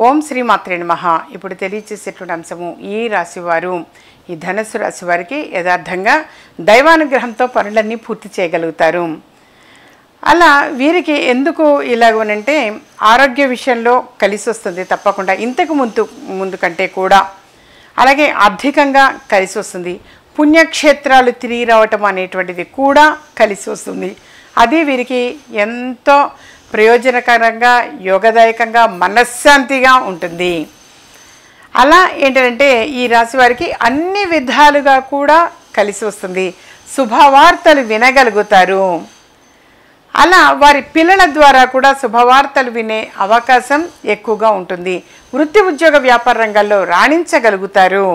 ఓం శ్రీ మాత్రే నమః ఇప్పుడు తెలియచేసేటువంటి అంశము ఈ రాశి వారు ఈ ధనుసు రాశి వారికి యథార్థంగా దైవానుగ్రహంతో పనులన్నీ పూర్తి చేయగలుగుతారు అలా వీరికి ఎందుకు ఇలాగనంటే ఆరోగ్య విషయంలో కలిసి వస్తుంది తప్పకుండా ఇంతకు ముందు ముందు కంటే కూడా అలాగే ఆర్థికంగా కలిసి వస్తుంది పుణ్యక్షేత్రాలు తిరిగి రావటం అనేటువంటిది కూడా కలిసి వస్తుంది అది వీరికి ఎంతో ప్రయోజనకరంగా యోగదాయకంగా మనశ్శాంతిగా ఉంటుంది అలా ఏంటంటే ఈ రాశి వారికి అన్ని విధాలుగా కూడా కలిసి వస్తుంది శుభవార్తలు వినగలుగుతారు అలా వారి పిల్లల ద్వారా కూడా శుభవార్తలు వినే అవకాశం ఎక్కువగా ఉంటుంది వృత్తి ఉద్యోగ వ్యాపార రంగాల్లో రాణించగలుగుతారు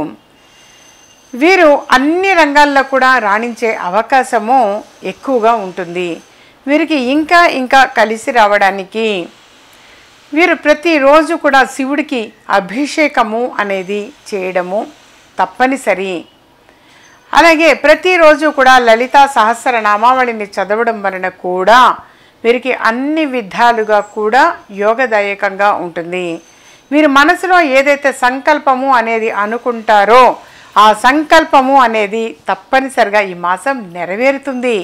వీరు అన్ని రంగాల్లో కూడా రాణించే అవకాశము ఎక్కువగా ఉంటుంది వీరికి ఇంకా ఇంకా కలిసి రావడానికి వీరు ప్రతిరోజు కూడా శివుడికి అభిషేకము అనేది చేయడము తప్పనిసరి అలాగే ప్రతిరోజు కూడా లలితా సహస్ర నామావళిని చదవడం వలన కూడా వీరికి అన్ని విధాలుగా కూడా యోగదాయకంగా ఉంటుంది వీరి మనసులో ఏదైతే సంకల్పము అనేది అనుకుంటారో ఆ సంకల్పము అనేది తప్పనిసరిగా ఈ మాసం నెరవేరుతుంది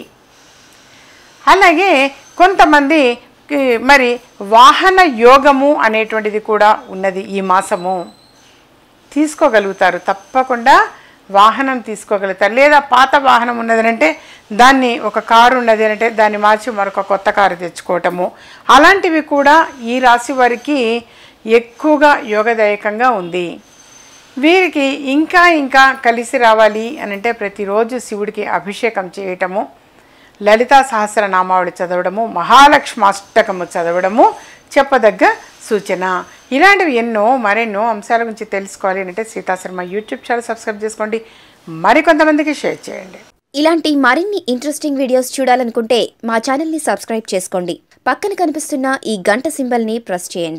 అలాగే కొంతమంది కి మరి వాహన యోగము అనేటువంటిది కూడా ఉన్నది ఈ మాసము తీసుకోగలుగుతారు తప్పకుండా వాహనం తీసుకోగలుగుతారు లేదా పాత వాహనం ఉన్నదనంటే దాన్ని ఒక కారు ఉన్నది అంటే దాన్ని మార్చి మరొక కొత్త కారు తెచ్చుకోవటము అలాంటివి కూడా ఈ రాశి వారికి ఎక్కువగా యోగదాయకంగా ఉంది వీరికి ఇంకా ఇంకా కలిసి రావాలి అని అంటే ప్రతిరోజు శివుడికి అభిషేకం చేయటము లలితా సహస్రనామావళి చదవడము మహాలక్ష్మాష్టకము చదవడము చెప్పదగ్గ సూచన ఇలాంటివి ఎన్నో మరెన్నో అంశాల గురించి తెలుసుకోవాలి అంటే సీతాశర్మ యూట్యూబ్ ఛానల్ సబ్స్క్రైబ్ చేసుకోండి మరికొంతమందికి షేర్ చేయండి ఇలాంటి మరిన్ని ఇంట్రెస్టింగ్ వీడియోస్ చూడాలనుకుంటే మా ఛానల్ని సబ్స్క్రైబ్ చేసుకోండి పక్కన కనిపిస్తున్న ఈ గంట సింబల్ని ప్రెస్ చేయండి